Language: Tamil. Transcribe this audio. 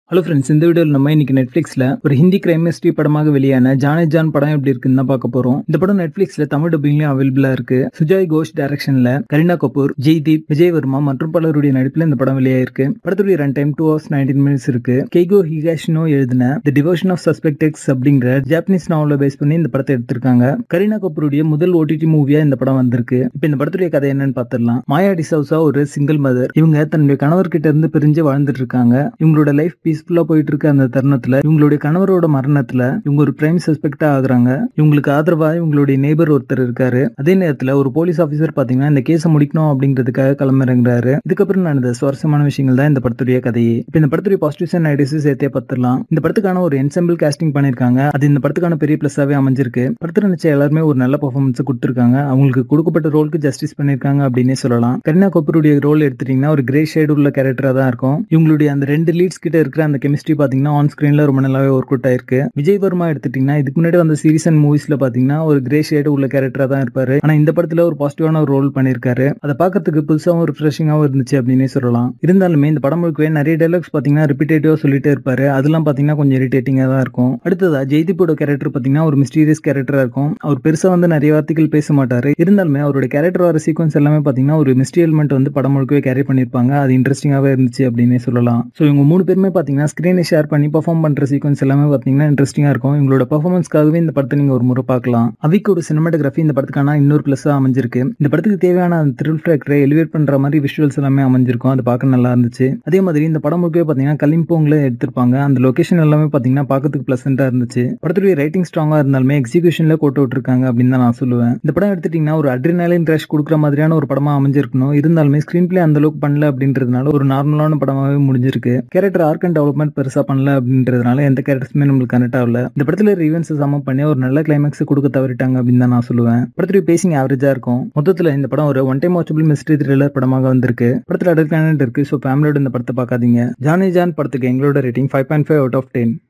ஹலோ ஃப்ரெண்ட்ஸ் இந்த வீடியோவில் நம்ம இன்னைக்கு நெட்ஃப்ளிக்ஸில் ஒரு ஹிந்தி கிரைம் மிஸ்ட்ரி படமாக வெளியான ஜானே ஜான் படம் எப்படி இருக்குன்னு தான் பார்க்க போறோம் இந்த படம் நெட்ஃப்ளிக்ஸில் தமிழ் டப்பிங்லயும் அவைலபிளா இருக்கு சுஜாய் கோஷ் டைரக்ஷன்ல கரீனா கபூர் ஜெய்தீப் விஜய் வர்மா மற்றும் பலருடைய நடிப்பில் இந்த படம் வெளியாயிருக்கு படத்துடைய run time two hours nineteen minutes இருக்கு கெய்கோ ஹிகாஷினோ எழுதின the devotion of suspect X அப்படிங்கிற ஜாப்பனீஸ் நாவலை பேஸ் பண்ணி இந்த படத்தை எடுத்திருக்காங்க கரீனா கபூருடைய முதல் ஓடிடி மூவியா இந்த படம் வந்திருக்கு இப்போ இந்த படத்துடைய கதை என்னன்னு பார்த்துடலாம் மாயா டிசவுசா ஒரு சிங்கிள் மதர் இவங்க தன்னுடைய கணவர்கிட்ட இருந்து பிரிஞ்சு வாழ்ந்துட்டு இருக்காங்க இவங்களோட லைஃப் பீஸ்ஃபுல்லா போயிட்டு இருக்க அந்த தருணத்துல இவங்களுடைய கணவரோட மரணத்துல இவங்க ஒரு பிரைம் சஸ்பெக்டா ஆகுறாங்க இவங்களுக்கு ஆதரவா இவங்களுடைய நேபர் ஒருத்தர் இருக்காரு அதே நேரத்துல ஒரு போலீஸ் ஆபீசர் பாத்தீங்கன்னா இந்த கேஸை முடிக்கணும் அப்படிங்கிறதுக்காக கிளம்பிறங்குறாரு இதுக்கப்புறம் நடந்த சுவாரஸ்யமான விஷயங்கள் தான் இந்த படத்துடைய கதையே இப்போ இந்த படத்துடைய பாசிட்டிவ்ஸ் அண்ட் நெகட்டிவ்ஸ் சேர்த்தே பார்த்துடலாம் இந்த படத்துக்கான ஒரு என்செம்பிள் casting பண்ணிருக்காங்க அது இந்த படத்துக்கான பெரிய பிளஸாவே அமைஞ்சிருக்கு படத்துல நினைச்ச எல்லாருமே ஒரு நல்ல பெர்ஃபார்மன்ஸ் கொடுத்திருக்காங்க அவங்களுக்கு கொடுக்கப்பட்ட ரோலுக்கு ஜஸ்டிஸ் பண்ணிருக்காங்க அப்படின்னே சொல்லலாம் கரீனா கபூருடைய ரோல் எடுத்துட்டீங்கன்னா ஒரு கிரே ஷேடு உள்ள கேரக்டரா தான் இருக்கும் இவங்களுடைய அந்த ரெண்டு லீட்ஸ் கிட்ட இருக்கிற அந்த கெமிஸ்ட்ரி பாத்தீங்கன்னா ஆன் ஸ்கிரீன்ல ரொம்ப நல்லாவே ஒர்க் அவுட் ஆயிருக்கு விஜய் வர்மா எடுத்துட்டீங்கன்னா இதுக்கு முன்னாடி வந்த சீரிஸ் அண்ட் மூவிஸ்ல பாத்தீங்கன்னா ஒரு கிரே ஷேடு உள்ள கேரக்டரா தான் இருப்பாரு ஆனா இந்த படத்துல ஒரு பாசிட்டிவான ஒரு ரோல் பண்ணிருக்காரு அதை பார்க்கறதுக்கு புதுசாகவும் ரிஃப்ரெஷிங்காகவும் இருந்துச்சு அப்படின்னே சொல்லலாம் இருந்தாலுமே இந்த படம் முழுக்கவே நிறைய டைலாக்ஸ் பாத்தீங்கன்னா ரிப்பீட்டேட்டிவா சொல்லிட்டே இருப்பாரு அதெல்லாம் பாத்தீங்கன்னா கொஞ்சம் இரிட்டேட்டிங்கா தான் இருக்கும் அடுத்ததா ஜெய்தீப்போட கேரக்டர் பாத்தீங்கன்னா ஒரு மிஸ்டீரியஸ் கேரக்டரா இருக்கும் அவர் பெருசா வந்து நிறைய வார்த்தைகள் பேச மாட்டாரு இருந்தாலுமே அவரோட கேரக்டர் வர சீக்வன்ஸ் எல்லாமே பாத்தீங்கன்னா ஒரு மிஸ்ட்ரி எலிமெண்ட் வந்து படம் முழுக்கவே கேரி பண்ணிருப்பாங்க அது இன்ட்ரெஸ்டிங்காவே இருந்துச்சு அப்படின்னே சொல்லலாம் ஸோ இவங்க மூணு பேருமே பாத்தீங்கன்னா ஸ்கிரீனை ஷேர் பண்ணி பெர்ஃபார்ம் பண்ற சீக்வன்ஸ் எல்லாமே பாத்தீங்கன்னா இன்ட்ரெஸ்டிங்கா இருக்கும் இவங்களோட பெர்ஃபார்மன்ஸ்க்காகவே இந்த படத்தை நீங்க ஒரு முறை பார்க்கலாம் அவிக்கோட சினிமாட்டோகிராஃபி இந்த படத்துக்கான இன்னொரு பிளஸ்ஸா அமைஞ்சிருக்கு இந்த படத்துக்கு தேவையான அந்த த்ரில் ஃபேக்டரை எலிவேட் பண்ற மாதிரி விஷுவல்ஸ் எல்லாமே அமைஞ்சிருக்கும் அது பார்க்க நல்லா இருந்துச்சு அதே மாதிரி இந்த படம் முழுக்கவே பாத்தீங்கன்னா கலிம்போங்ல எடுத்திருப்பாங்க அந்த லொகேஷன் எல்லாமே பாத்தீங்கன்னா பார்க்கறதுக்கு பிளசண்டா இருந்துச்சு படத்துடைய ரைட்டிங் ஸ்ட்ராங்கா இருந்தாலுமே எக்ஸிகியூஷன்ல கோட்டு விட்டுருக்காங்க அப்படின்னு தான் நான் சொல்லுவேன் இந்த படம் எடுத்துட்டீங்கன்னா ஒரு அட்ரினாலின் ரஷ் கொடுக்குற மாதிரியான ஒரு படமா அமைஞ்சிருக்கணும் இருந்தாலுமே ஸ்கிரீன் பிளே அந்த அளவுக்கு பண்ணல அப்படின்றதுனால ஒரு நார்மலான படமாவே முடிஞ்சிருக்கு கேரக்டர் ஆர்க் அண்ட் டெவலப்மெண்ட் பெருசா பண்ணல அப்படின்றதுனால எந்த கேரக்டர்ஸுமே நம்மளுக்கு கனெக்ட் ஆகல இந்த படத்துல ஈவெண்ட்ஸ் சம பண்ணி ஒரு நல்ல கிளைமேக்ஸ் கொடுக்க தவறிட்டாங்க அப்படின்னு தான் நான் சொல்லுவேன் படத்துடைய பேசிங் ஆவரேஜா இருக்கும் மொத்தத்துல இந்த படம் ஒரு one time watchable mystery thriller படமாக வந்திருக்கு படத்துல அடல் இருக்கு ஸோ ஃபேமிலியோட இந்த படத்தை பார்க்காதீங்க ஜானி ஜான் படத்துக்கு எங்களோட rating five point five out of ten